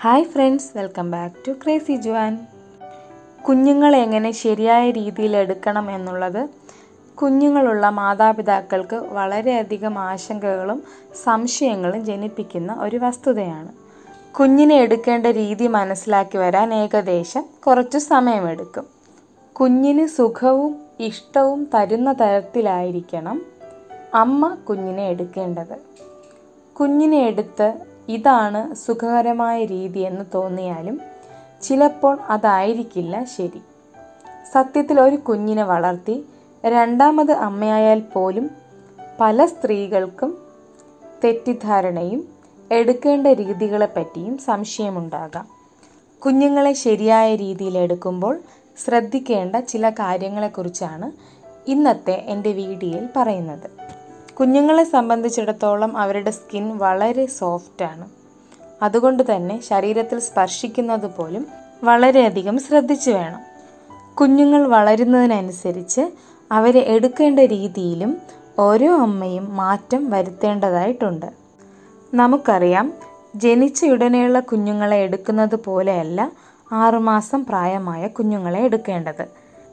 hi friends welcome back to Crazy Juan കുഞ്ഞുങ്ങളെ എങ്ങനെ ശരിയായ രീതിയിൽ എടുക്കണം എന്നുള്ളത് കുഞ്ഞുങ്ങളുള്ള മാതാപിതാക്കൾക്ക് വളരെയധികം ആശങ്കകളും സംശയങ്ങളും ജനിപ്പിക്കുന്ന ഒരു വസ്തുതയാണ് കുഞ്ഞിനെ എടുക്കേണ്ട രീതി മനസ്സിലാക്കി വരാൻ ഏകദേശം കുറച്ചു സമയമെടുക്കും കുഞ്ഞിന് സുഖവും ഇഷ്ടവും തരുന്ന തരത്തിലായിരിക്കണം അമ്മ കുഞ്ഞിനെ എടുക്കേണ്ടത് കുഞ്ഞിനെ എടുത്ത് ഇതാണ് സുഖകരമായ രീതി എന്ന് തോന്നിയാലും ചിലപ്പോൾ അതായിരിക്കില്ല ശരി സത്യത്തിൽ ഒരു കുഞ്ഞിനെ വളർത്തി രണ്ടാമത് അമ്മയായാൽ പോലും പല സ്ത്രീകൾക്കും തെറ്റിദ്ധാരണയും എടുക്കേണ്ട രീതികളെപ്പറ്റിയും സംശയമുണ്ടാകാം കുഞ്ഞുങ്ങളെ ശരിയായ രീതിയിൽ എടുക്കുമ്പോൾ ശ്രദ്ധിക്കേണ്ട ചില കാര്യങ്ങളെക്കുറിച്ചാണ് ഇന്നത്തെ എൻ്റെ വീഡിയോയിൽ പറയുന്നത് കുഞ്ഞുങ്ങളെ സംബന്ധിച്ചിടത്തോളം അവരുടെ സ്കിൻ വളരെ സോഫ്റ്റാണ് അതുകൊണ്ട് തന്നെ ശരീരത്തിൽ സ്പർശിക്കുന്നത് പോലും വളരെയധികം ശ്രദ്ധിച്ചു വേണം കുഞ്ഞുങ്ങൾ വളരുന്നതിനനുസരിച്ച് അവരെ എടുക്കേണ്ട രീതിയിലും ഓരോ അമ്മയും മാറ്റം വരുത്തേണ്ടതായിട്ടുണ്ട് നമുക്കറിയാം ജനിച്ചയുടനെയുള്ള കുഞ്ഞുങ്ങളെ എടുക്കുന്നത് പോലെയല്ല ആറുമാസം പ്രായമായ കുഞ്ഞുങ്ങളെ എടുക്കേണ്ടത്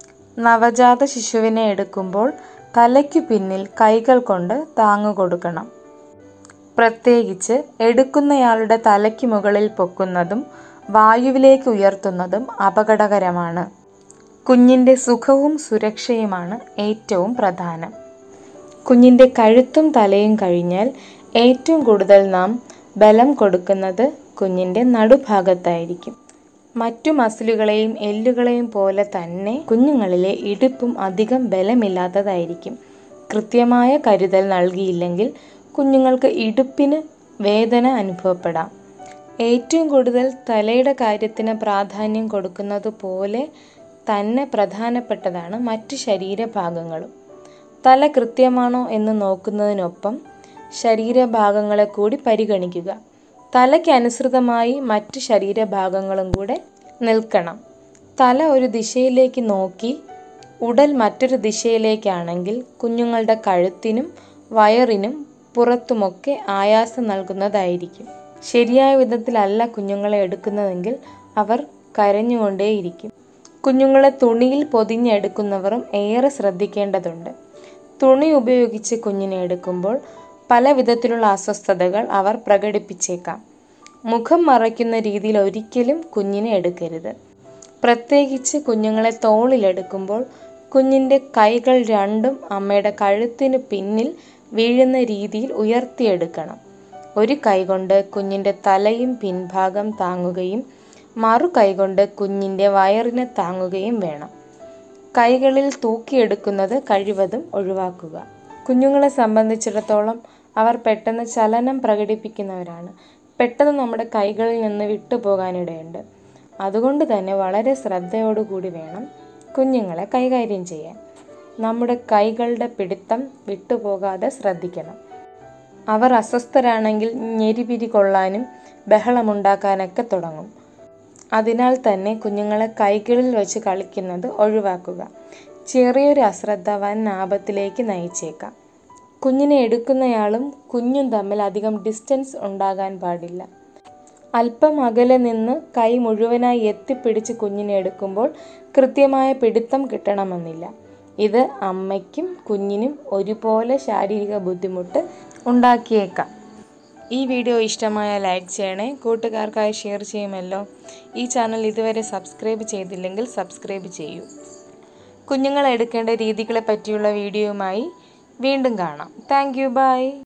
നവജാത ശിശുവിനെ എടുക്കുമ്പോൾ തലയ്ക്കു പിന്നിൽ കൈകൾ കൊണ്ട് താങ്ങു കൊടുക്കണം പ്രത്യേകിച്ച് എടുക്കുന്നയാളുടെ തലയ്ക്ക് മുകളിൽ പൊക്കുന്നതും വായുവിലേക്ക് ഉയർത്തുന്നതും അപകടകരമാണ് കുഞ്ഞിൻ്റെ സുഖവും സുരക്ഷയുമാണ് ഏറ്റവും പ്രധാനം കുഞ്ഞിൻ്റെ കഴുത്തും തലയും കഴിഞ്ഞാൽ ഏറ്റവും കൂടുതൽ നാം ബലം കൊടുക്കുന്നത് കുഞ്ഞിൻ്റെ നടുഭാഗത്തായിരിക്കും മറ്റു മസിലുകളെയും എല്ലുകളെയും പോലെ തന്നെ കുഞ്ഞുങ്ങളിലെ ഇടുപ്പും അധികം ബലമില്ലാത്തതായിരിക്കും കൃത്യമായ കരുതൽ നൽകിയില്ലെങ്കിൽ കുഞ്ഞുങ്ങൾക്ക് ഇടുപ്പിന് വേദന അനുഭവപ്പെടാം ഏറ്റവും കൂടുതൽ തലയുടെ കാര്യത്തിന് പ്രാധാന്യം കൊടുക്കുന്നത് പോലെ തന്നെ പ്രധാനപ്പെട്ടതാണ് മറ്റു ശരീരഭാഗങ്ങളും തല കൃത്യമാണോ എന്ന് നോക്കുന്നതിനൊപ്പം ശരീരഭാഗങ്ങളെ കൂടി പരിഗണിക്കുക തലയ്ക്ക് അനുസൃതമായി മറ്റ് ശരീരഭാഗങ്ങളും കൂടെ നിൽക്കണം തല ഒരു ദിശയിലേക്ക് നോക്കി ഉടൽ മറ്റൊരു ദിശയിലേക്കാണെങ്കിൽ കുഞ്ഞുങ്ങളുടെ കഴുത്തിനും വയറിനും പുറത്തുമൊക്കെ ആയാസം നൽകുന്നതായിരിക്കും ശരിയായ വിധത്തിലല്ല കുഞ്ഞുങ്ങളെ എടുക്കുന്നതെങ്കിൽ അവർ കരഞ്ഞുകൊണ്ടേയിരിക്കും കുഞ്ഞുങ്ങളെ തുണിയിൽ പൊതിഞ്ഞെടുക്കുന്നവരും ഏറെ ശ്രദ്ധിക്കേണ്ടതുണ്ട് തുണി ഉപയോഗിച്ച് കുഞ്ഞിനെ എടുക്കുമ്പോൾ പല വിധത്തിലുള്ള അസ്വസ്ഥതകൾ അവർ പ്രകടിപ്പിച്ചേക്കാം മുഖം മറയ്ക്കുന്ന രീതിയിൽ ഒരിക്കലും കുഞ്ഞിനെ എടുക്കരുത് പ്രത്യേകിച്ച് കുഞ്ഞുങ്ങളെ തോളിലെടുക്കുമ്പോൾ കുഞ്ഞിൻ്റെ കൈകൾ രണ്ടും അമ്മയുടെ കഴുത്തിന് പിന്നിൽ വീഴുന്ന രീതിയിൽ ഉയർത്തിയെടുക്കണം ഒരു കൈകൊണ്ട് കുഞ്ഞിൻ്റെ തലയും പിൻഭാഗം താങ്ങുകയും മറു കൈകൊണ്ട് കുഞ്ഞിൻ്റെ വയറിനെ താങ്ങുകയും വേണം കൈകളിൽ തൂക്കിയെടുക്കുന്നത് കഴിവതും ഒഴിവാക്കുക കുഞ്ഞുങ്ങളെ സംബന്ധിച്ചിടത്തോളം അവർ പെട്ടെന്ന് ചലനം പ്രകടിപ്പിക്കുന്നവരാണ് പെട്ടെന്ന് നമ്മുടെ കൈകളിൽ നിന്ന് വിട്ടുപോകാനിടയുണ്ട് അതുകൊണ്ട് തന്നെ വളരെ ശ്രദ്ധയോടുകൂടി വേണം കുഞ്ഞുങ്ങളെ കൈകാര്യം ചെയ്യാൻ നമ്മുടെ കൈകളുടെ പിടുത്തം വിട്ടുപോകാതെ ശ്രദ്ധിക്കണം അവർ അസ്വസ്ഥരാണെങ്കിൽ ഞെരിപിരി കൊള്ളാനും ബഹളമുണ്ടാക്കാനൊക്കെ തുടങ്ങും അതിനാൽ തന്നെ കുഞ്ഞുങ്ങളെ കൈകളിൽ വെച്ച് കളിക്കുന്നത് ഒഴിവാക്കുക ചെറിയൊരു അശ്രദ്ധ വൻ ആപത്തിലേക്ക് നയിച്ചേക്കാം കുഞ്ഞിനെ എടുക്കുന്നയാളും കുഞ്ഞും തമ്മിൽ അധികം ഡിസ്റ്റൻസ് ഉണ്ടാകാൻ പാടില്ല അല്പം അകലെ നിന്ന് കൈ മുഴുവനായി എത്തിപ്പിടിച്ച് കുഞ്ഞിനെ എടുക്കുമ്പോൾ കൃത്യമായ പിടുത്തം കിട്ടണമെന്നില്ല ഇത് അമ്മയ്ക്കും കുഞ്ഞിനും ഒരുപോലെ ശാരീരിക ബുദ്ധിമുട്ട് ഉണ്ടാക്കിയേക്കാം ഈ വീഡിയോ ഇഷ്ടമായ ലൈക്ക് ചെയ്യണേ കൂട്ടുകാർക്കായി ഷെയർ ചെയ്യുമല്ലോ ഈ ചാനൽ ഇതുവരെ സബ്സ്ക്രൈബ് ചെയ്തില്ലെങ്കിൽ സബ്സ്ക്രൈബ് ചെയ്യൂ കുഞ്ഞുങ്ങൾ എടുക്കേണ്ട രീതികളെ പറ്റിയുള്ള വീഡിയോയുമായി വീണ്ടും കാണാം താങ്ക് യു ബൈ